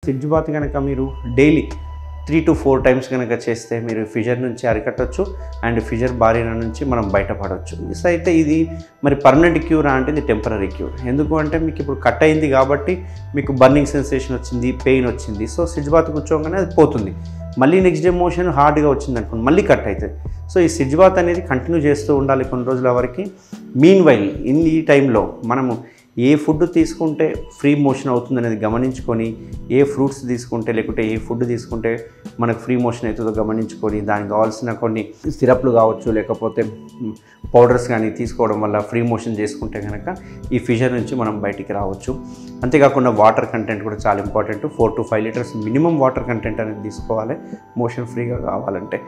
sitz bath కనుక మీరు daily three to four times కనుక చేస్తే మీరు ఫిజర్ నుంచి అరికట్టవచ్చు అండ్ ఫిజర్ బారిన నుంచి మనం బయటపడవచ్చు సో అయితే ఇది మరి పర్మనెంట్ క్యూర్ అంటే ఇది టెంపరీ క్యూర్ ఎందుకు అంటే మీకు ఇప్పుడు కట్ అయింది కాబట్టి మీకు బర్నింగ్ సెన్సేషన్ వచ్చింది పెయిన్ వచ్చింది సో సిడ్జ్ బాత్ కూర్చోగానే అది పోతుంది మళ్ళీ నెక్స్ట్ డే మోషన్ హార్డ్గా వచ్చింది అనుకోండి మళ్ళీ కట్ అవుతుంది సో ఈ సిడ్జ్ బాత్ అనేది కంటిన్యూ చేస్తూ ఉండాలి కొన్ని రోజుల వరకు మీన్ వైల్ ఇన్ ఈ టైంలో మనము ఏ ఫుడ్ తీసుకుంటే ఫ్రీ మోషన్ అవుతుంది అనేది గమనించుకొని ఏ ఫ్రూట్స్ తీసుకుంటే లేకుంటే ఏ ఫుడ్ తీసుకుంటే మనకు ఫ్రీ మోషన్ అవుతుందో గమనించుకొని దానికి కావాల్సిన కొన్ని సిరప్లు కావచ్చు లేకపోతే పౌడర్స్ కానీ తీసుకోవడం వల్ల ఫ్రీ మోషన్ చేసుకుంటే కనుక ఈ ఫిషర్ నుంచి మనం బయటికి రావచ్చు అంతేకాకుండా వాటర్ కంటెంట్ కూడా చాలా important four to five litres minimum water content అనేది తీసుకోవాలి మోషన్ ఫ్రీగా కావాలంటే